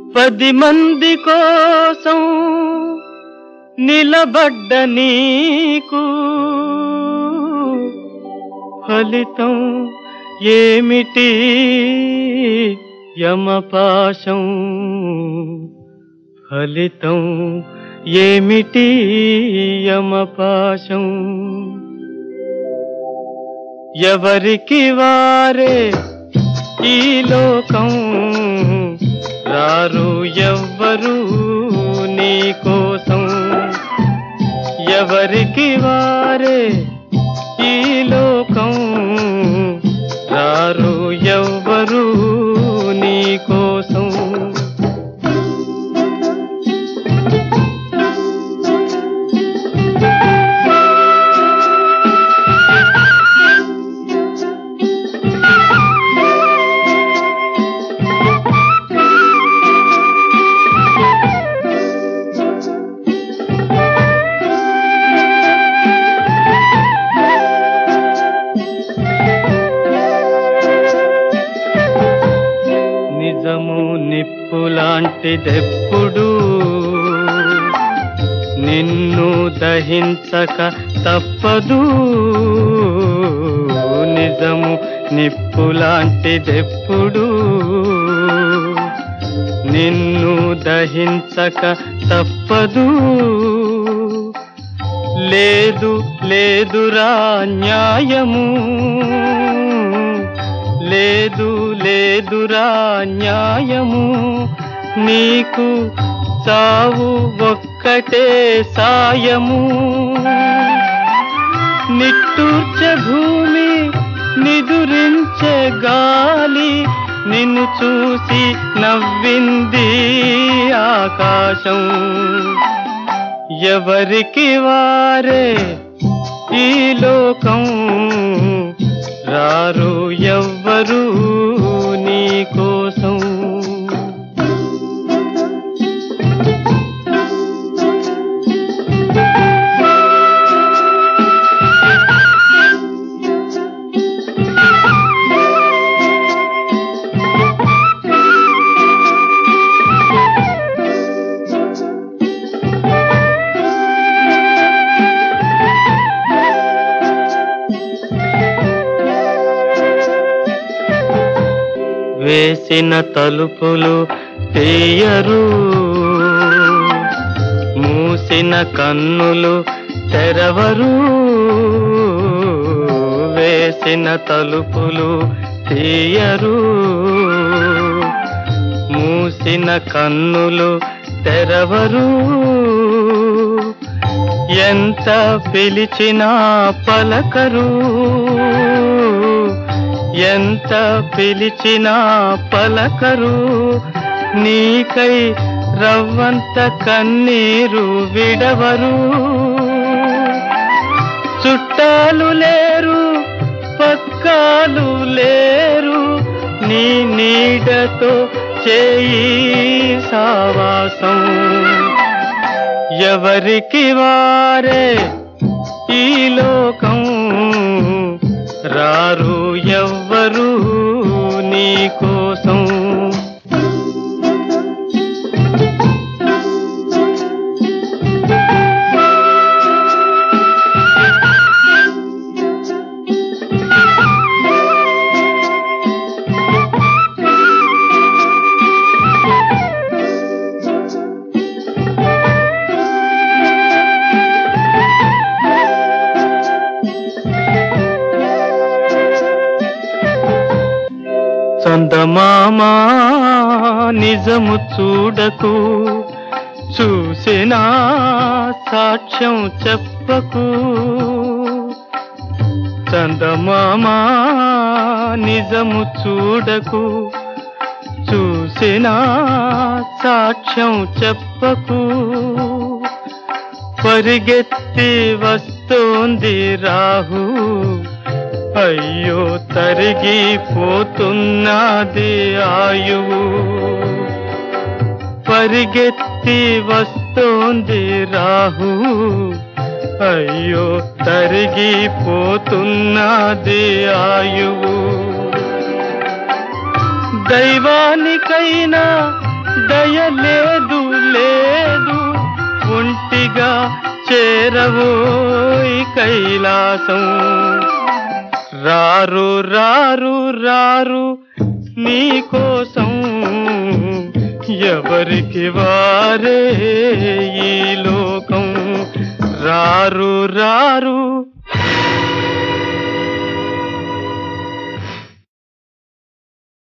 పది మంది కోసం నిలబడ్డ నీకు ఫలితం ఏమిటి యమపాశం ఫలితం ఏమిటి యమపాశం ఎవరికి వారే ఈ లోకం రారు ఎవ్వరు నీ కోసం ఎవరికి వారే ఈ లోకం రారు ఎవ్వరు నీ కోసం నిజము నిప్పులాంటిదెప్పుడు నిన్ను దహించక తప్పదు నిజము నిప్పులాంటిదెప్పుడు నిన్ను దహించక తప్పదు లేదు లేదురా న్యాయము లేదు లేదురా న్యాయము నీకు చావు ఒక్కటే సాయము నిట్టూర్చే భూమి నిదురించే గాలి నిన్ను చూసి నవ్వింది ఆకాశం ఎవరికి వారే ఈ లోకం రారు ఎవ్వరు నీ కోసం వేసిన తలుపులు తీయరు మూసిన కన్నులు తెరవరు వేసిన తలుపులు తీయరు మూసిన కన్నులు తెరవరు ఎంత పిలిచినా పలకరు ఎంత పిలిచినా పలకరు నీకై రవ్వంత కన్నీరు విడవరు చుట్టాలు లేరు పక్కాలు లేరు నీ నీడతో చేయి సావాసం ఎవరికి వారే ఈ లోకం రారు ఎవ్వరు నీ కోసం చందమామా నిజము చూడకు చూసినా సాక్ష్యం చెప్పకు చందమామా నిజము చూడకు చూసినా సాక్ష్యం చెప్పకు పరిగెత్తి వస్తోంది రాహు అయ్యో తరిగిపోతున్నది ఆయువు పరిగెత్తి వస్తోంది రాహు అయ్యో తరిగిపోతున్నది ఆయువు దైవానికైనా దయ లేదు లేదు ఒంటిగా చేరవోయ్ కైలాసం రారు రారు రారు నీ కోసం ఎవరికి వారే ఈ లోకం రారు రారు